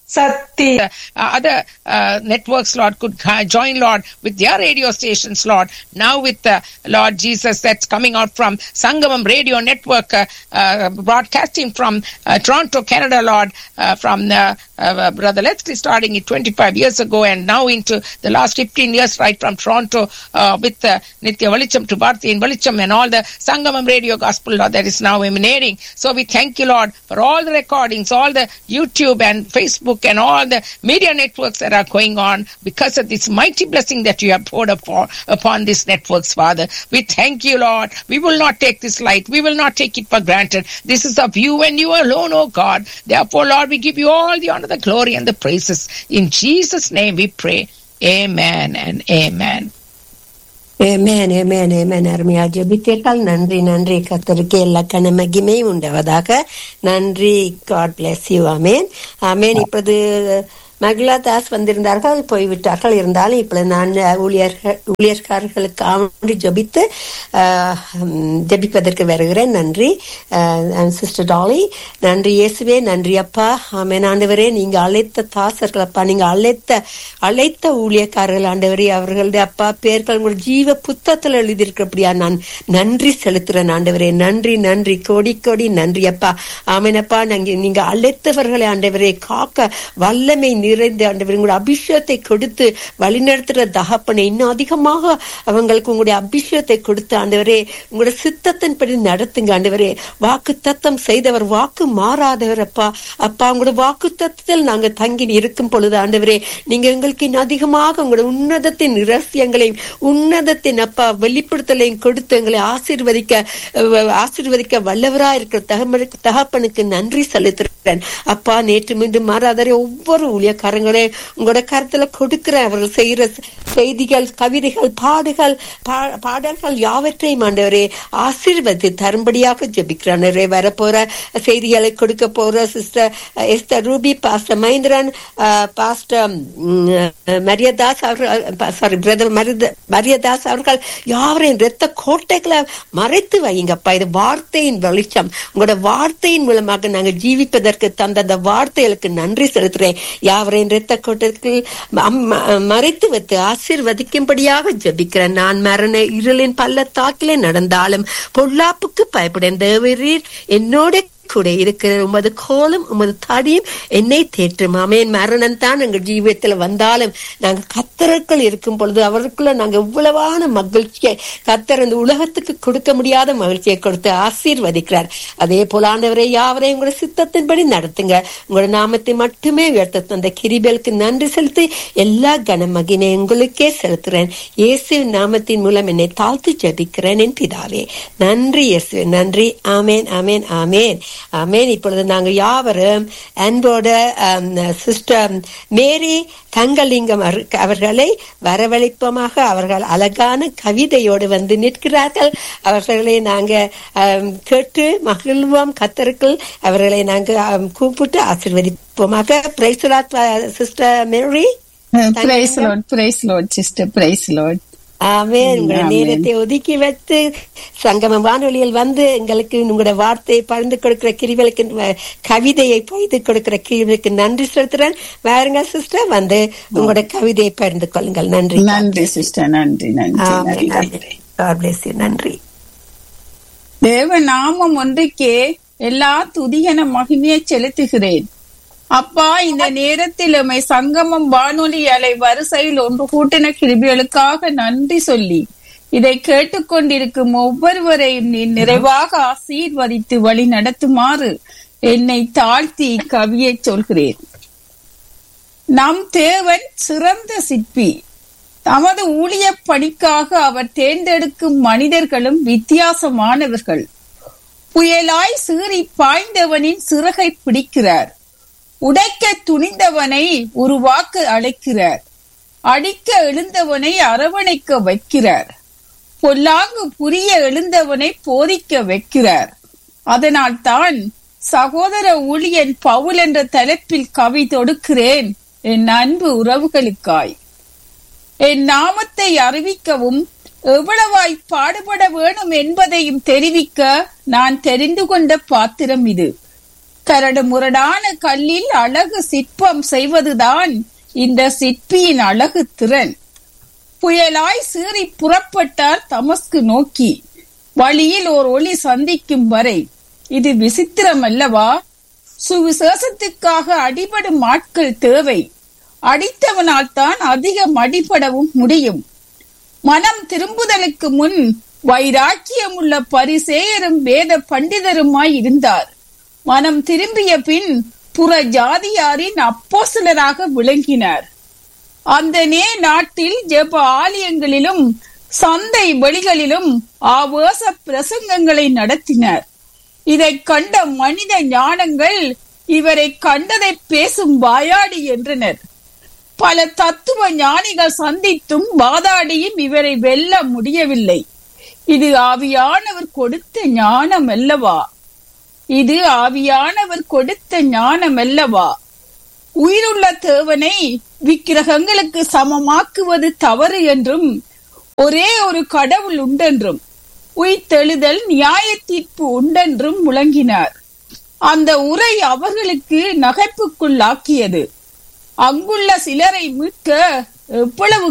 சத்திய uh, other uh, networks, Lord, could uh, join, Lord, with their radio stations, Lord. Now with the Lord Jesus that's coming out from Sangamam Radio Network, uh, uh, broadcasting from uh, Toronto, Canada, Lord, uh, from uh, uh, Brother Leslie starting it 25 years ago and now into the last 15 years, right from Toronto uh, with uh, Nitya Valicham to Bharti in Valicham and all the Sangamam Radio Gospel, Lord, that is now emanating. So we thank you, Lord, for all the recordings, all the YouTube and Facebook and all the media networks that are going on because of this mighty blessing that you have poured upon, upon these networks, Father. We thank you, Lord. We will not take this light. We will not take it for granted. This is of you and you alone, oh God. Therefore, Lord, we give you all the honor, the glory, and the praises. In Jesus' name we pray. Amen and amen. ஏமேன் ஏமேன் ஏமேன் அருமையா ஜெபித்தீர்கள் நன்றி நன்றி கத்தருக்கு எல்லா கன மகிமையும் உண்டாவதாக நன்றி காட் பிளஸ் யூ ஆமேன் ஆமேன் இப்போது மகிழா தாஸ் வந்திருந்தார்கள் போய்விட்டார்கள் இருந்தாலும் இப்பொழுது நான் ஊழியர்கள் ஊழியர்காரர்களுக்கு ஜபித்து ஆஹ், உம், ஜெபிப்பதற்கு வருகிறேன் நன்றி சிஸ்டர் டாலி நன்றி இயேசுவே நன்றி அப்பா ஆமென் ஆண்டவரே நீங்க அழைத்த தாசர்கள் அப்பா நீங்க அழைத்த அழைத்த ஊழியக்காரர்கள் ஆண்டவரே அவர்களுடைய அப்பா பேர்கள் உங்கள் ஜீவ புத்தகத்தில் எழுதியிருக்கிறபடியா நான் நன்றி செலுத்துறேன் ஆண்டவரே நன்றி நன்றி கோடி கோடி நன்றி அப்பா ஆமெனப்பா நாங்க நீங்க அழைத்தவர்களை ஆண்டவரே காக்க வல்லமை நிறைந்த ஆண்டவரே உங்களுடைய அபிஷேகத்தை கொடுத்து வழிநடத்துற தகப்பனை இன்னும் அதிகமாக அவங்களுக்கு உங்களுடைய அபிஷேகத்தை கொடுத்து ஆண்டவரே உங்களுடைய சித்தத்தின்படி நடத்துங்க ஆண்டவரே வாக்கு தத்தம் செய்தவர் வாக்கு மாறாதவர் அப்பா அப்பா உங்களுடைய வாக்கு தத்தத்தில் நாங்க தங்கி இருக்கும் பொழுது ஆண்டவரே நீங்க எங்களுக்கு இன்னும் அதிகமாக உங்களுடைய உன்னதத்தின் ரகசியங்களையும் உன்னதத்தின் அப்பா வெளிப்படுத்தலையும் கொடுத்து எங்களை ஆசீர்வதிக்க அஹ், ஆசீர்வதிக்க வல்லவரா இருக்கிற தகமனுக்கு தகப்பனுக்கு நன்றி செலுத்துறேன் அப்பா நேற்று மீண்டும் மாறாதரே ஒவ்வொரு ஊழியக்காரங்களே உங்களோட கருத்துல கொடுக்கிற அவர்கள் செய்யற செய்திகள் கவிதைகள் பாடுகள் பா- பாடல்கள் யாவற்றையும் ஆண்டவரே ஆசீர்வதி தரும்படியாக ஜெபிக்கிறானே வரப்போற செய்திகளை கொடுக்க போற sister Esther Ruby pastor Mahendran pastor Mariadas அவர்கள் சாரி பிரதர் மரியதாஸ் அவர்கள் யாவரையும் இரத்த கோட்டைகளை மறைத்து வைங்கப்பா இது வார்த்தையின் வெளிச்சம் உங்களோட வார்த்தையின் மூலமாக நாங்கள் ஜீவிப்பதற்கு தந்த அந்த வார்த்தைகளுக்கு நன்றி செலுத்துறேன் யாவரையும் இரத்த கோட்டைகள் அம்- மறைத்து வைத்து ஆசீர்வதிக்கும்படியாக ஜெபிக்கிறேன் நான் மரண இருளின் பள்ளத்தாக்கிலே நடந்தாலும் பொல்லாப்புக்கு பயப்படேன் தேவரீர் என்னோட கூட இருக்கிற உமது கோலும் உமது தடியும் என்னை தேற்றும் ஆமேன் மரணம் தான் எங்கள் ஜீவியத்தில் வந்தாலும் நாங்க கத்தருக்குள் இருக்கும் பொழுது அவருக்குள்ள நாங்க இவ்வளவான மகிழ்ச்சியை கத்தர் இந்த உலகத்துக்கு கொடுக்க முடியாத மகிழ்ச்சியை கொடுத்து ஆசீர்வதிக்கிறார் அதே போல ஆண்டவரை யாவரையும் உங்களோட சித்தத்தின்படி நடத்துங்க உங்களோட நாமத்தை மட்டுமே உயர்த்த தந்த கிரிபலுக்கு நன்றி செலுத்தி எல்லா கன மகினை உங்களுக்கே செலுத்துறேன் இயேசு நாமத்தின் மூலம் என்னை தாழ்த்து ஜெபிக்கிறேன் என் பிதாவே நன்றி இயேசு நன்றி ஆமேன் ஆமேன் ஆமேன் ஆமேன் இப்பொழுது நாங்கள் யாவரும் அன்போட சிஸ்டர் மேரி தங்கலிங்கம் அவர்- அவர்களை வரவழைப்பமாக அவர்கள் அழகான கவிதையோடு வந்து நிற்கிறார்கள் அவர்களை நாங்க ஆம், கேட்டு மகிழ்வோம் கத்தருக்குள் அவர்களை நாங்க ஆம், கூப்பிட்டு ஆசீர்வதிப்போமாக praise Lord sister Mary praise Lord praise Lord sister praise Lord ஆமென் உங்களுடைய ஆமென். நேரத்தை ஒதுக்கி வைத்து சங்கம வானொலியில் வந்து எங்களுக்கு உங்களுடைய வார்த்தையை பகிர்ந்து கொடுக்கிற கிரிவலுக்கு அஹ், கவிதையை பகிர்ந்து கொடுக்கிற கிரிவலுக்கு நன்றி செலுத்துறேன் வேறுங்க சிஸ்டர் வந்து உங்களோட கவிதையை பகிர்ந்து கொள்ளுங்கள் நன்றி நன்றி சிஸ்டர் நன்றி நன்றி ஆமென், நன்றி ஆமென். God bless you. நன்றி தேவ நாமம் ஒன்றுக்கே எல்லா துதிகன மகிமையை செலுத்துகிறேன் அப்பா இந்த நேரத்தில் உம்மை சங்கமம் வானொலி அலை வரிசையில் ஒன்று கூட்டின கிருபிகளுக்காக நன்றி சொல்லி இதை கேட்டுக்கொண்டிருக்கும் ஒவ்வொருவரையும் நீ நிறைவாக ஆசீர்வதித்து வழி நடத்துமாறு என்னை தாழ்த்தி கவியை சொல்கிறேன் நம் தேவன் சிறந்த சிற்பி தமது ஊழிய பணிக்காக அவர் தேர்ந்தெடுக்கும் மனிதர்களும் வித்தியாசமானவர்கள் புயலாய் சீறி பாய்ந்தவனின் சிறகை பிடிக்கிறார் உடைக்க துணிந்தவனை உருவாக்க அழைக்கிறார் அடிக்க எழுந்தவனை அரவணைக்க வைக்கிறார் பொல்லாங்கு புரிய எழுந்தவனை போதிக்க வைக்கிறார் அதனால் தான் சகோதர ஊழியன் பவுல் என்ற தலைப்பில் கவி தொடுக்கிறேன் என் அன்பு உறவுகளுக்காய் என் நாமத்தை அறிவிக்கவும் எவ்வளவாய் பாடுபட வேணும் என்பதையும் தெரிவிக்க நான் தெரிந்து கொண்ட பாத்திரம் இது கரடு முரடான கல்லில் அழகு சிற்பம் செய்வதுதான் இந்த சிற்பியின் அழகு திறன் புயலாய் சீறி புறப்பட்டார் தமஸ்கு நோக்கி வழியில் ஓர் ஒளி சந்திக்கும் வரை இது விசித்திரம் அல்லவா சுவிசேஷத்துக்காக அடிபடும் ஆட்கள் தேவை அடித்தவனால் தான் அதிகம் அடிபடவும் முடியும் மனம் திரும்புதலுக்கு முன் வைராக்கியம் உள்ள பரிசேயரும் வேத பண்டிதருமாய் இருந்தார் மனம் திரும்பிய பின் புற ஜாதியாரின் அப்போசலராக விளங்கினார் அந்த நே நாட்டில் ஜெப ஆலயங்களிலும் சந்தை வெளிகளிலும் ஆவேச பிரசங்கங்களை நடத்தினார் இதை கண்ட மனித ஞானங்கள் இவரை கண்டதை பேசும் வாயாடி என்றனர் பல தத்துவ ஞானிகள் சந்தித்தும் வாதாடியும் இவரை வெல்ல முடியவில்லை இது ஆவியானவர் கொடுத்த ஞானம் அல்லவா இது ஆவியானவர் கொடுத்த ஞானம் அல்லவா உயிருள்ள தேவனை விக்கிரகங்களுக்கு சமமாக்குவது தவறு என்றும் ஒரே ஒரு கடவுள் உண்டென்றும் உயிர்த்தெழுதல் நியாய தீர்ப்பு உண்டென்றும் முழங்கினார் அந்த உரை அவர்களுக்கு நகைப்புக்குள்ளாக்கியது அங்குள்ள சிலரை மீட்க எவ்வளவு